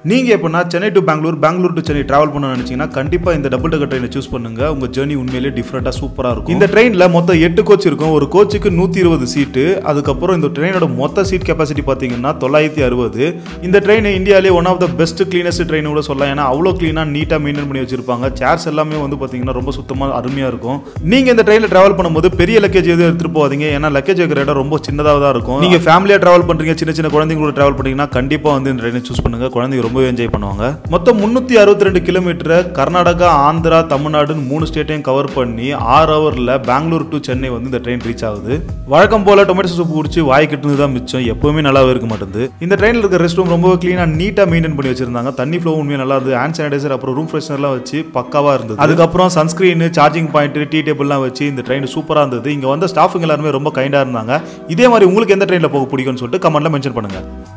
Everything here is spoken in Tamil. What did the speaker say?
நீங்க எப்படின்னா Chennai to Bangalore Bangalore to Chennai travel பண்ண நினைச்சீங்கன்னா கண்டிப்பா இந்த டபுள் டக்கர் ட்ரெயினை சூஸ் பண்ணுங்க உங்க ஜேர்னி உண்மையிலேயே டிஃப்ரெண்டா சூப்பரா இருக்கும் இந்த ட்ரெயின்ல மொத்தம் எட்டு கோச் இருக்கும் ஒரு கோச்சுக்கு நூத்தி இருபது சீட்டு அதுக்கப்புறம் இந்த ட்ரெயினோட மொத்த சீட் கெப்பாசிட்டி பாத்தீங்கன்னா தொள்ளாயிரத்தி அறுபது இந்த ட்ரெயின் இந்தியாலே one of the best cleanest train கூட சொல்லலாம் ஏன்னா அவ்வளோ க்ளீனாக நீட்டாக மெயின்டைன் பண்ணி வச்சிருப்பாங்க சேர்ஸ் எல்லாமே வந்து பார்த்தீங்கன்னா ரொம்ப சுத்தமாக அருமையாக இருக்கும் நீங்கள் இந்த ட்ரெயினில் ட்ராவல் பண்ணும்போது பெரிய லக்கேஜ் எதுவும் எடுத்துகிட்டு போகாதீங்க ஏன்னா லக்கேஜ் வைக்கிற இடம் ரொம்ப சின்னதாக தான் இருக்கும் நீங்கள் ஃபேமிலியாக ட்ராவல் பண்ணுறீங்க சின்ன சின்ன குழந்தைங்களோட ட்ராவல் பண்ணீங்கன்னா கண்டிப்பாக வந்து இந்த ட்ரெயினை சூஸ் பண்ணுங்க குழந்தைங்க ரொம்பவே என்ஜாய் பண்ணுவாங்க மொத்தம் முந்நூற்றி அறுபத்தி ரெண்டு கிலோமீட்டரை கர்நாடகா ஆந்திரா தமிழ்நாடுன்னு மூணு ஸ்டேட்டையும் கவர் பண்ணி ஆறு ஹவரில் பெங்களூர் டு சென்னை வந்து இந்த ட்ரெயின் ரீச் ஆகுது வழக்கம் போல டொமேட்டோ சூப் குடிச்சு வாய் கிட்டுனது தான் மிச்சம் எப்பவுமே நல்லாவே இருக்க மாட்டேங்குது இந்த ட்ரெயினில் இருக்க ரெஸ்ட் ரூம் ரொம்ப க்ளீனாக நீட்டாக மெயின்டைன் பண்ணி வச்சிருந்தாங்க தண்ணி ஃப்ளோ உண்மையாக நல்லா இருந்தது ஹேண்ட் சானிடைசர் அப்புறம் ரூம் ஃப்ரெஷ்னர்லாம் வச்சு பக்காவாக இருந்தது அதுக்கப்புறம் சன்ஸ்கிரீன் சார்ஜிங் பாயிண்ட் டீ டேபிள்லாம் வச்சு இந்த ட்ரெயின் சூப்பராக இருந்தது இங்கே வந்த ஸ்டாஃபுங்க எல்லாருமே ரொம்ப கைண்டாக இருந்தாங்க இதே மாதிரி உங்களுக்கு எந்த ட்ரெயினில் போக பிடிக்கும்னு சொல்லிட்டு கமெண்ட்ல மென்ஷன் பண்ணுங்க